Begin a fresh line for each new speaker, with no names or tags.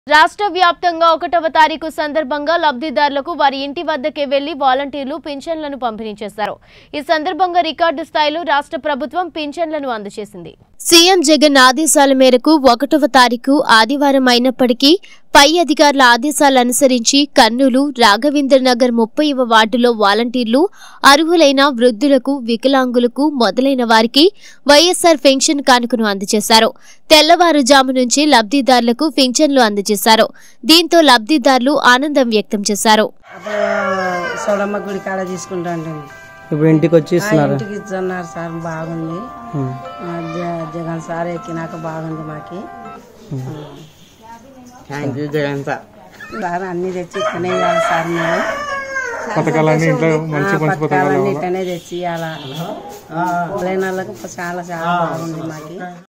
రాష్ట్ర వ్యాప్తంగా ఒకటవ తారీఖు సందర్భంగా లబ్ధిదారులకు వారి ఇంటి వద్దకే వెళ్లి వాలంటీర్లు పింఛన్లను పంపిణీ చేశారు ఈ సందర్భంగా రికార్డు స్థాయిలో రాష్ట్ర ప్రభుత్వం పింఛన్లను అందజేసింది సీఎం జగన్ ఆదేశాల మేరకు ఒకటవ తారీఖు ఆదివారం అయినప్పటికీ పై అధికారుల ఆదేశాలు అనుసరించి కర్నూలు రాఘవేంద్ర నగర్ ముప్పైవ వార్డులో వాలంటీర్లు అర్హులైన వృద్ధులకు వికలాంగులకు మొదలైన వారికి వైఎస్సార్ పెన్షన్ కానుకను అందజేశారు తెల్లవారుజాము నుంచి లబ్ధిదారులకు పింఛన్లు అందజేశారు దీంతో లబ్ధిదారులు ఆనందం వ్యక్తం చేశారు
అప్పుడు సోడమ్మ గుడి కాడ తీసుకుంటా ఉంటుంది
ఇప్పుడు ఇంటికి వచ్చి ఇస్తున్నారు
ఇంటికి ఇస్తున్నారు సార్ బాగుంది
ఉమ్.
ఆ, జ- జగన్ సార్ ఎక్కినాక బాగుంది మాకి
thank you Jagan sir
sir అన్ని తెచ్చి ఇక్కడనే ఇవ్వాలి సార్ మేము
పథకాలన్నీ ఇంట్లో మంచి
ఆ, పథకాలన్నీ ఇక్కడనే తెచ్చి ఇవ్వాలా వాళ్ళకు చాలా చాలా బాగుంది మాకి